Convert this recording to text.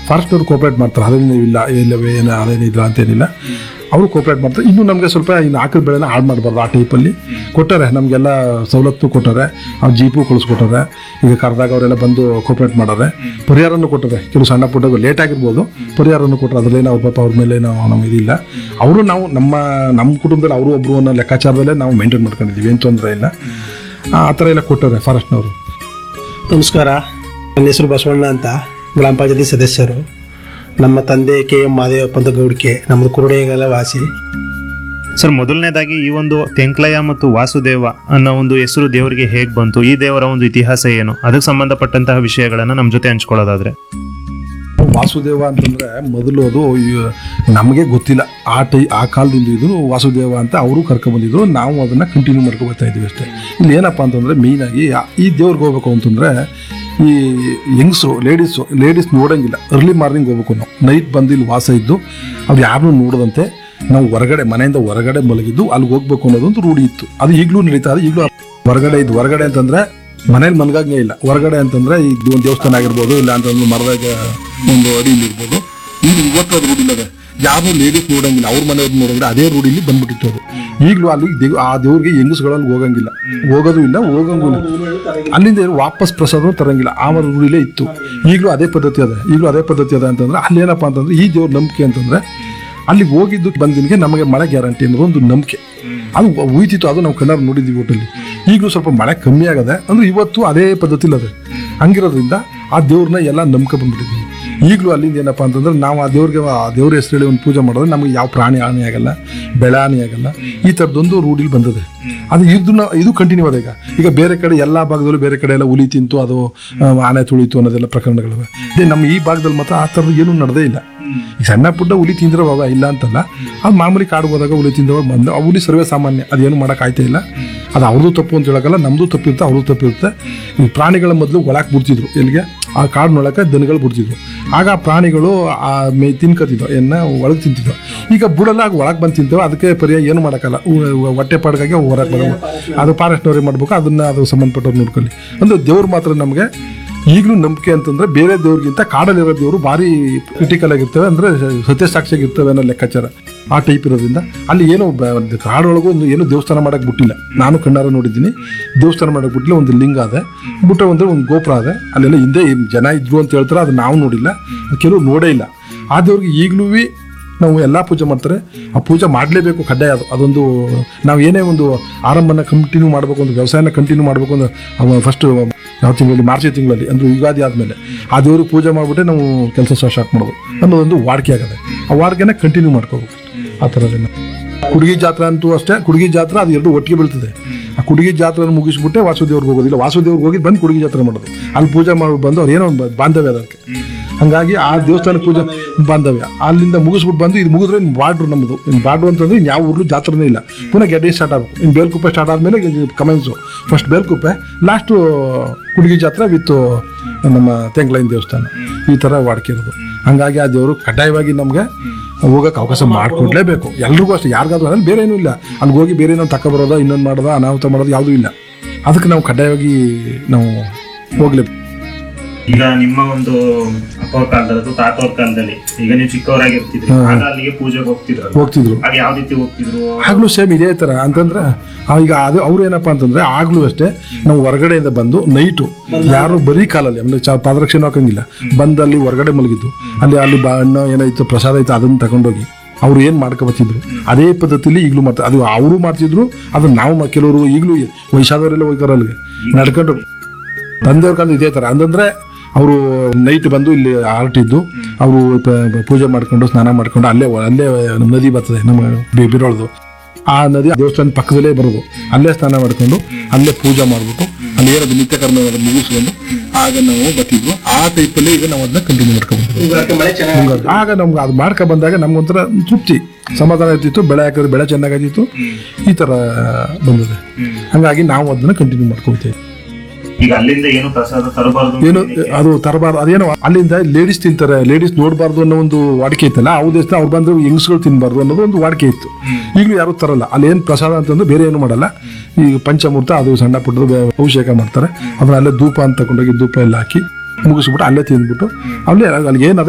ಫಾರೆಸ್ಟ್ನವ್ರು cooperate ಮಾಡ್ತಾರೆ ಅದೇನು ಇಲ್ಲ ಇಲ್ಲವೇ ಏನು ಅದೇನಿಲ್ಲ ಅಂತೇನಿಲ್ಲ ಅವರು ಕೋಪರೇಟ್ ಮಾಡ್ತಾರೆ ಇನ್ನು ನಮಗೆ ಸ್ವಲ್ಪ ಇನ್ನು ಹಾಕಿದ ಬೆಳೆನ ಹಾಳು ಮಾಡಬಾರ್ದು ಆ ಟೈಪಲ್ಲಿ ಕೊಟ್ಟಾರೆ ನಮಗೆಲ್ಲ ಸವಲತ್ತು ಕೊಟ್ಟಾರೆ ಅವ್ರು ಜೀಪು ಕಳಿಸ್ಕೊಟ್ಟಾರೆ ಈಗ ಕರೆದಾಗ ಅವರೆಲ್ಲ ಬಂದು ಕೋಪರೇಟ್ ಮಾಡಾರೆ ಪರಿಹಾರನೂ ಕೊಟ್ಟಾರೆ ಕೆಲವು ಸಣ್ಣ ಪುಟ್ಟ ಲೇಟ್ ಆಗಿರ್ಬೋದು ಪರಿಹಾರನೂ ಕೊಟ್ಟರೆ ಅದರಲ್ಲೇನು ಅವ್ರ ಪಾಪ ಅವ್ರ ಮೇಲೆ ನಾವು ನಮ್ಗೆ ಇದಿಲ್ಲ ಅವರು ನಾವು ನಮ್ಮ ನಮ್ಮ ಕುಟುಂಬದಲ್ಲಿ ಅವರು ಒಬ್ಬರು ಅನ್ನೋ ಲೆಕ್ಕಾಚಾರದಲ್ಲೇ ನಾವು ಮೇಂಟೈನ್ ಮಾಡ್ಕೊಂಡಿದ್ದೀವಿ ಏನು ತೊಂದರೆ ಇಲ್ಲ ಆ ಆ ಥರ ಎಲ್ಲ ಕೊಟ್ಟಾರೆ ಫಾರೆಸ್ಟ್ನವರು ನಮಸ್ಕಾರ ನನ್ನ ಹೆಸರು ಬಸವಣ್ಣ ಅಂತ ಗ್ರಾಮ ಪಂಚಾಯತಿ ಸದಸ್ಯರು ನಮ್ಮ ತಂದೆ ಕೆ ಎಂ ಮಾದೇವಪ್ಪ ಅಂತ ಗೌಡಿಕೆ ನಮ್ಮದು ಕುರುಡೆಗಲ ವಾಸಿ ಸರ್ ಮೊದಲನೇದಾಗಿ ಈ ಒಂದು ತೆಂಕ್ಲಯ್ಯ ಮತ್ತು ವಾಸುದೇವ ಅನ್ನೋ ಒಂದು ಹೆಸರು ದೇವರಿಗೆ ಹೇಗೆ ಬಂತು ಈ ದೇವರ ಒಂದು ಇತಿಹಾಸ ಏನು ಅದಕ್ಕೆ ಸಂಬಂಧಪಟ್ಟಂತಹ ವಿಷಯಗಳನ್ನ ನಮ್ಮ ಜೊತೆ ಹಂಚ್ಕೊಳ್ಳೋದಾದ್ರೆ ವಾಸುದೇವ ಅಂತಂದ್ರೆ ಮೊದಲು ಅದು ಈ- ನಮಗೆ ಗೊತ್ತಿಲ್ಲ ಆ ಟೈ ಆ ಕಾಲದಿಂದ ಇದು ವಾಸುದೇವ ಅಂತ ಅವರು ಕರ್ಕೊಂಡ್ಬಂದಿದ್ರು ನಾವು ಅದನ್ನ ಕಂಟಿನ್ಯೂ ಮಾಡ್ಕೊ ಬರ್ತಾ ಇದೀವಿ ಅಷ್ಟೇ ಇಲ್ಲಿ ಏನಪ್ಪ ಅಂತಂದ್ರೆ ಮೇಯ್ನ್ ಆಗಿ ಆ- ಈ ದೇವ್ರಿಗೆ ಹೋಗ್ಬೇಕು ಅಂತಂದ್ರೆ ಈ ಯಂಗ್ಸ್ರು ಲೇಡೀಸು ಲೇಡೀಸ್ ನೋಡಂಗಿಲ್ಲ ಅರ್ಲಿ ಮಾರ್ನಿಂಗ್ ಹೋಗ್ಬೇಕು ನಾವು ನೈಟ್ ಬಂದು ಇಲ್ಲಿ ವಾಸ ಇದ್ದು ಅವ್ರು ಯಾರನ್ನೂ ನೋಡದಂತೆ ನಾವು ಹೊರಗಡೆ ಮನೆಯಿಂದ ಹೊರಗಡೆ ಮಲಗಿದ್ದು ಅಲ್ಲಿಗೆ ಹೋಗ್ಬೇಕು ಅನ್ನೋದೊಂದು ರೂಢಿ ಇತ್ತು ಅದು ಈಗಲೂ ನಡೀತಾ ಇದೆ ಈಗಲೂ ಹೊರಗಡೆ ಇದ್ದು ಹೊರಗಡೆ ಅಂತಂದ್ರೆ ಮನೇಲಿ ಮಲಗಾಗ್ನೇ ಇಲ್ಲ ಹೊರಗಡೆ ಅಂತಂದ್ರೆ ಇದು ಒಂದು ದೇವಸ್ಥಾನ ಆಗಿರ್ಬೋದು ಇಲ್ಲ ಅಂತಂದ್ರೆ ಮರದಾಗ ಒಂದು ಅಡಿಯಲ್ಲಿ ಇರ್ಬೋದು ಈಗ ಇವತ್ತು ಅದು ರೂಢಿ ಇದೆ ಯಾರು ಲೇಡೀಸ್ ನೋಡಂಗಿಲ್ಲ ಅವ್ರ ಮನೆಯವ್ರು ನೋಡಿದ್ರೆ ಅದೇ ರೂಢಿಲಿ ಬಂದ್ಬಿಟ್ಟಿತ್ತು ಅದು ಈಗಲೂ ಅಲ್ಲಿ ದೇವ್ ಆ ದೇವ್ರಿಗೆ ಹೆಂಗಸ್ಗಳಲ್ಲಿ ಹೋಗಂಗಿಲ್ಲ ಹೋಗೋದು ಇಲ್ಲ ಹೋಗಂಗೂ ಇಲ್ಲ ಅಲ್ಲಿಂದ ಏನು ವಾಪಸ್ ಪ್ರಸಾದ ತರಂಗಿಲ್ಲ ಆ ಒಂದು ರೂಢಿಲೇ ಇತ್ತು ಈಗಲೂ ಅದೇ ಪದ್ಧತಿ ಅದ ಈಗಲೂ ಅದೇ ಪದ್ಧತಿ ಅದ ಅಂತಂದ್ರೆ ಅಲ್ಲಿ ಏನಪ್ಪಾ ಅಂತಂದ್ರೆ ಈ ದೇವ್ರ ನಂಬಿಕೆ ಅಂತಂದ್ರೆ ಅಲ್ಲಿಗೆ ಹೋಗಿದ್ದು ಬಂದಿನಿಗೆ ನಮಗೆ ಮಳೆ ಗ್ಯಾರಂಟಿ ಅನ್ನೋದು ಒಂದು ನಂಬಿಕೆ ಅದು ಉಯ್ತಿತ್ತು ಅದು ನಾವು ಕಣ್ಣಾರು ನೋಡಿದ್ವಿ ಒಟ್ಟಲ್ಲಿ ಈಗಲೂ ಸ್ವಲ್ಪ ಮಳೆ ಕಮ್ಮಿ ಆಗದೆ ಅಂದ್ರೆ ಇವತ್ತು ಅದೇ ಪದ್ಧತಿಲಿ ಅದೇ ಹಂಗಿರೋದ್ರಿಂದ ಆ ದೇವ್ರನ್ನ ಎಲ್ಲ ನಂಬ್ಕೊ ಬಂದ್ಬಿಟ್ಟಿದ್ವಿ ಈಗಲೂ ಅಲ್ಲಿಂದ ಏನಪ್ಪಾ ಅಂತಂದ್ರೆ ನಾವು ಆ ದೇವ್ರಿಗೆ ಆ ದೇವ್ರ ಹೆಸರು ಹೇಳಿ ಒಂದು ಪೂಜೆ ಮಾಡಿದ್ರೆ ನಮಗೆ ಯಾವ ಪ್ರಾಣಿ ಹಾನಿ ಆಗಲ್ಲ ಬೆಳೆ ಹಾನಿ ಆಗಲ್ಲ ಈ ಥರದೊಂದು ರೂಢಿಲಿ ಬಂದಿದೆ ಅದು ಇದನ್ನ ಇದು ಕಂಟಿನ್ಯೂ ಅದ ಈಗ ಈಗ ಬೇರೆ ಕಡೆ ಎಲ್ಲ ಭಾಗದಲ್ಲೂ ಬೇರೆ ಕಡೆ ಎಲ್ಲ ಹುಲಿ ತಿಂತು ಅದು ಆ, ಆನೆ ತುಳಿತು ಅನ್ನೋದೆಲ್ಲ ಪ್ರಕರಣಗಳಿವೆ ಇದೇ ನಮ್ಮ ಈ ಭಾಗದಲ್ಲಿ ಮಾತ್ರ ಆ ಥರದ್ದು ಏನೂ ನಡೆದೇ ಇಲ್ಲ ಈ ಸಣ್ಣ ಪುಟ್ಟ ಹುಲಿ ತಿಂದಿರೋವಾಗ ಇಲ್ಲ ಅಂತಲ್ಲ ಅದು ಮಾಮೂಲಿ ಕಾಡು ಹೋದಾಗ ಹುಲಿ ತಿಂದವಾಗ ಬಂದು ಆ ಹುಲಿ ಸರ್ವೇ ಸಾಮಾನ್ಯ ಅದೇನು ಮಾಡಕ್ ಆಯ್ತಾ ಇಲ್ಲ ಅದು ಅವ್ರದ್ದು ತಪ್ಪು ಅಂತ ಹೇಳಕ್ಕಲ್ಲ ನಮ್ದು ತಪ್ಪಿರುತ್ತೆ ಅವ್ರದ್ದು ತಪ್ಪಿರುತ್ತೆ ಈ ಪ್ರಾಣಿಗಳ ಮೊದಲು ಒಳಕ್ ಬಿಡ್ತಿದ್ರು ಎಲ್ಲಿಗೆ ಆ ಕಾಡಿನೊಳಗೆ ದನಗಳು ಬಿಡ್ತಿದ್ರು ಆಗ ಆ ಪ್ರಾಣಿಗಳು ಆ ಮೇ ತಿನ್ಕೋತಿದ್ವು ಎನ್ನ ಒಳಗೆ ತಿಂತಿದ್ವು ಈಗ ಬುಡಲ್ಲ ಆಗ ಒಳಗೆ ಬಂದು ತಿಂತೇವೆ ಅದಕ್ಕೆ ಪರ್ಯಾಯ ಏನು ಮಾಡೋಕ್ಕಲ್ಲ ಉ- ಉ- ಹೊಟ್ಟೆ ಪಾಡ್ಗಾಗಿ ಹೊರಗೆ ಬರೋ ಅದು ಫಾರೆಸ್ಟ್ನವ್ರಿಗೆ ಮಾಡ್ಬೇಕು ಅದನ್ನ ಅದು ಸಂಬಂಧಪಟ್ಟವ್ರು ನೋಡ್ಕೊಳ್ಳಿ ಅಂದ್ರೆ ದೇವ್ರು ಮಾತ್ರ ನಮಗೆ ಈಗಲೂ ನಂಬಿಕೆ ಅಂತಂದ್ರೆ ಬೇರೆ ದೇವ್ರಿಗಿಂತ ಕಾಡಲ್ಲಿರೋ ದೇವರು ಭಾರಿ ಕ್ರಿಟಿಕಲ್ ಆಗಿರ್ತವೆ ಅಂದ್ರೆ ಸತ್ಯಸಾಕ್ಷಿಯಾಗಿರ್ತವೆ ಅನ್ನೋ ಲೆಕ್ಕಾಚಾರ ಆ ಟೈಪ್ ಇರೋದ್ರಿಂದ ಅಲ್ಲಿ ಏನೋ ಬ- ಒಂದು ಕಾಡೊಳಗೂ ಒಂದು ಏನು ದೇವಸ್ಥಾನ ಮಾಡಕ್ ಬಿಟ್ಟಿಲ್ಲ ನಾನು ಕಣ್ಣಾರ ನೋಡಿದ್ದೀನಿ ದೇವಸ್ಥಾನ ಮಾಡಕ್ ಬಿಟ್ಟಿಲ್ಲ ಒಂದು ಲಿಂಗ ಅದೆ ಬಿಟ್ರೆ ಒಂದು ಒಂದು ಗೋಪುರ ಅದೆ ಅಲ್ಲೆಲ್ಲ ಹಿಂದೆ ಏನ್ ಜನ ಇದ್ರು ಅಂತ ಹೇಳ್ತಾರೆ ಅದು ನಾವು ನೋಡಿಲ್ಲ ಕೆಲವು ನೋಡೇ ಇಲ್ಲ ಆ ದೇವ್ರಿಗೆ ಈಗಲೂ ನಾವು ಎಲ್ಲ ಪೂಜೆ ಮಾಡ್ತಾರೆ ಆ ಪೂಜೆ ಮಾಡಲೇಬೇಕು ಕಡ್ಡಾಯ ಅದು ಅದೊಂದು ನಾವು ಏನೇ ಒಂದು ಆರಂಭನ ಕಂಟಿನ್ಯೂ ಮಾಡಬೇಕು ಒಂದು ವ್ಯವಸಾಯನ ಕಂಟಿನ್ಯೂ ಮಾಡಬೇಕು ಅಂದ್ರೆ ಫಸ್ಟ್ ಯಾವ ತಿಂಗಳಲ್ಲಿ ಮಾರ್ಚ್ ತಿಂಗಳಲ್ಲಿ ಅಂದ್ರೆ ಯುಗಾದಿ ಆದಮೇಲೆ ಆ ದೇವ್ರಿಗೆ ಪೂಜೆ ಮಾಡಿಬಿಟ್ಟೆ ನಾವು ಕೆಲಸ ಸ್ಟಾರ್ಟ್ ಮಾಡೋದು ಅನ್ನೋದೊಂದು ವಾಡಿಕೆ ಆಗದೆ ಆ ವಾಡಿಕೆನ ಕಂಟಿನ್ಯೂ ಮಾಡ್ಕೋಬೇಕು ಆ ಥರದನ್ನ ಕುಡುಗಿ ಜಾತ್ರೆ ಅಂತೂ ಅಷ್ಟೇ ಕುಡುಗಿ ಜಾತ್ರೆ ಅದು ಎರಡು ಒಟ್ಟಿಗೆ ಬೀಳ್ತದೆ ಆ ಕುಡುಗಿ ಜಾತ್ರೆ ಮುಗಿಸ್ಬಿಟ್ಟೆ ವಾಸುದೇವ್ರಿಗೆ ಹೋಗೋದಿಲ್ಲ ವಾಸುದೇವ್ರಿಗೆ ಹೋಗಿ ಬಂದು ಕುಡುಗಿ ಜಾತ್ರೆ ಮಾಡೋದು ಅಲ್ಲಿ ಪೂಜೆ ಮಾಡಿ ಬಂದು ಅವ್ರು ಏನೋ ಒಂದು ಬಾಂಧವ್ಯ ಅದಕ್ಕೆ ಹಂಗಾಗಿ ಆ ದೇವಸ್ಥಾನ ಪೂಜೆ ಬಾಂಧವ್ಯ ಅಲ್ಲಿಂದ ಮುಗಿಸ್ಬಿಟ್ಟು ಬಂದು ಇದು ಮುಗಿದ್ರೆ ಇನ್ನು ಬಾರ್ಡ್ರು ನಮ್ಮದು ಇನ್ನು ಬಾರ್ಡ್ರು ಅಂತಂದ್ರೆ ಇನ್ನು ಯಾವ ಊರ್ಲು ಜಾತ್ರೆನೇ ಇಲ್ಲ ಪುನಃ ಗೆಡ್ಡೆ ಸ್ಟಾರ್ಟ್ ಆಗಬೇಕು ಇನ್ನು ಬೇಲ್ಕುಪ್ಪೆ ಸ್ಟಾರ್ಟ್ ಆದಮೇಲೆ ಕಮೆನ್ಸು ಫಸ್ಟ್ ಬೇಲ್ಕುಪ್ಪೆ ಲಾಸ್ಟು ಕುಡುಗಿ ಜಾತ್ರೆ ವಿತ್ ನಮ್ಮ ತೆಂಗ್ಲೈನ್ ದೇವಸ್ಥಾನ ಈ ಥರ ವಾಡಿಕೆ ಇರೋದು ಹಂಗಾಗಿ ಆ ದೇವರು ಕಡ್ಡಾಯವಾಗಿ ನಮಗೆ ಹೋಗಕ್ಕೆ ಅವಕಾಶ ಮಾಡಿಕೊಡ್ಲೇಬೇಕು ಎಲ್ರಿಗೂ ಅಷ್ಟೇ ಯಾರಿಗಾದ್ರೂ ಅದ್ರಲ್ಲಿ ಬೇರೆ ಏನೂ ಇಲ್ಲ ಅಲ್ಲಿ ಹೋಗಿ ಬೇರೆ ಏನೋ ತಕ್ಕ ಬರೋದ ಇನ್ನೊಂದು ಮಾಡೋದ ಅನಾಹುತ ಮಾಡೋದು ಯಾವುದೂ ಇಲ್ಲ ಅದಕ್ಕೆ ನಾವು ಕಡ್ಡಾಯವಾಗಿ ನಾವು ಹೋಗ್ಲೇಬೇಕು ಈಗ ನಿಮ್ಮ ಒಂದು ಅಪ್ಪವ್ರ ಕಾಲದಲ್ಲಿ ಅಥವಾ ತಾತವ್ರ ಕಾಲದಲ್ಲಿ ಈಗ ನೀವು ಚಿಕ್ಕವರಾಗಿರ್ತಿದ್ರಿ ಆಗ ಅಲ್ಲಿಗೆ ಪೂಜೆಗೆ ಹೋಗ್ತಿದ್ರು ಹೋಗ್ತಿದ್ರು ಆಗ ಯಾವ ರೀತಿ ಹೋಗ್ತಿದ್ರು ಆಗ್ಲೂ ಸೇಮ್ ಇದೇ ಥರ ಅಂತಂದ್ರೆ ಆ ಈಗ ಅದು ಅವ್ರು ಏನಪ್ಪಾ ಅಂತಂದ್ರೆ ಆಗ್ಲೂ ಅಷ್ಟೇ ನಾವು ಹೊರಗಡೆಯಿಂದ ಬಂದು ನೈಟು ಯಾರು ಬರೀ ಕಾಲಲ್ಲಿ ಅಂದ್ರೆ ಚ ಪಾದರಕ್ಷೆನೂ ಹಾಕಂಗಿಲ್ಲ ಬಂದಲ್ಲಿ ಹೊರಗಡೆ ಮಲಗಿದ್ದು ಅಲ್ಲಿ ಅಲ್ಲಿ ಬಾ ಹಣ್ಣು ಏನಾಯ್ತು ಪ್ರಸಾದ ಇತ್ತು ಅದನ್ನ ತಗೊಂಡೋಗಿ ಅವ್ರು ಏನು ಮಾಡ್ಕೊಬತ್ತಿದ್ರು ಅದೇ ಪದ್ಧತಿಲಿ ಈಗಲೂ ಮಾಡ್ತಾರೆ ಅದು ಅವರು ಮಾಡ್ತಿದ್ರು ಅದನ್ನ ನಾವು ಮಾ- ಕೆಲವರು ಈಗಲೂ ವಯಸ್ಸಾದವರೆಲ್ಲ ಹೋಗ್ತಾರೆ ಅಲ್ಲಿಗೆ ನಡ್ಕೊಂಡು ತಂದೆಯವ್ರ ಕಾಲದ ಇದೇ ಥರ ಅಂತಂದ್ರೆ ಅವರು ನೈಟ್ ಬಂದು ಇಲ್ಲಿ ಆರ್ಟಿದ್ದು ಅವರು ಪೂಜೆ ಮಾಡ್ಕೊಂಡು ಸ್ನಾನ ಮಾಡ್ಕೊಂಡು ಅಲ್ಲೇ ಅಲ್ಲೇ ನಮ್ಮ ನದಿ ಬರ್ತದೆ ನಮ್ಮ ಬಿ- ಬಿರೋಳ್ದು ಆ ನದಿ ದೇವಸ್ಥಾನ ಪಕ್ಕದಲ್ಲೇ ಬರೋದು ಅಲ್ಲೇ ಸ್ನಾನ ಮಾಡ್ಕೊಂಡು ಅಲ್ಲೇ ಪೂಜೆ ಮಾಡ್ಬಿಟ್ಟು ಅಲ್ಲಿ ಏನದು ನಿತ್ಯ ಕರ್ಮ ಮುಗಿಸ್ಕೊಂಡು ಆಗ ನಾವು ಬರ್ತಿದ್ವು ಆ ಟೈಪಲ್ಲಿ ಈಗ ನಾವು ಅದನ್ನ ಕಂಟಿನ್ಯೂ ಮಾಡ್ಕೊಂಡು ಮಳೆ ಚೆನ್ನಾಗಿ ಆಗ ನಮ್ಗೆ ಅದು ಮಾಡ್ಕೊ ಬಂದಾಗ ನಮ್ಗೊಂಥರ ತೃಪ್ತಿ ಸಮಾಧಾನ ಇರ್ತಿತ್ತು ಬೆಳೆ ಹಾಕಿದ್ರೆ ಬೆಳೆ ಚೆನ್ನಾಗಾಗಿತ್ತು ಈ ತರ ಬಂದಿದೆ ಹಂಗಾಗಿ ನಾವು ಅದನ್ನ ಕಂಟಿನ್ಯೂ ಮಾಡ್ಕೊಳ್ತೇವೆ ಈಗ ಅಲ್ಲಿಂದ ಏನು ಪ್ರಸಾದ ತರಬಾರದು ಏನು ಅದು ತರಬಾರ್ದು ಅದೇನೋ ಅಲ್ಲಿಂದ ಲೇಡೀಸ್ ತಿಂತಾರೆ ಲೇಡೀಸ್ ನೋಡಬಾರ್ದು ಅನ್ನೋ ಒಂದು ವಾಡಿಕೆ ಇತ್ತಲ್ಲ ಆ ಉದ್ದೇಶ ಅವ್ರು ಬಂದು ಹೆಂಗಸ್ಗಳು ತಿನ್ಬಾರ್ದು ಅನ್ನೋದು ಒಂದು ವಾಡಿಕೆ ಇತ್ತು ಈಗಲೂ ಯಾರು ತರಲ್ಲ ಅಲ್ಲಿ ಏನು ಪ್ರಸಾದ ಅಂತಂದ್ರೆ ಬೇರೆ ಏನು ಮಾಡಲ್ಲ ಈ ಪಂಚಮೂರ್ತ ಅದು ಸಣ್ಣ ಪುಟ್ಟದು ಬೇ- ಅಭಿಷೇಕ ಮಾಡ್ತಾರೆ ಅದನ್ನ ಅಲ್ಲೇ ಧೂಪ ಅಂತ ತಗೊಂಡೋಗಿ ಧೂಪ ಎಲ್ಲ ಹಾಕಿ ಮುಗಿಸ್ಬಿಟ್ಟು ಅಲ್ಲೇ ತಿಂದ್ಬಿಟ್ಟು ಅಲ್ಲೇ ಅಲ್ಲಿ ಏನು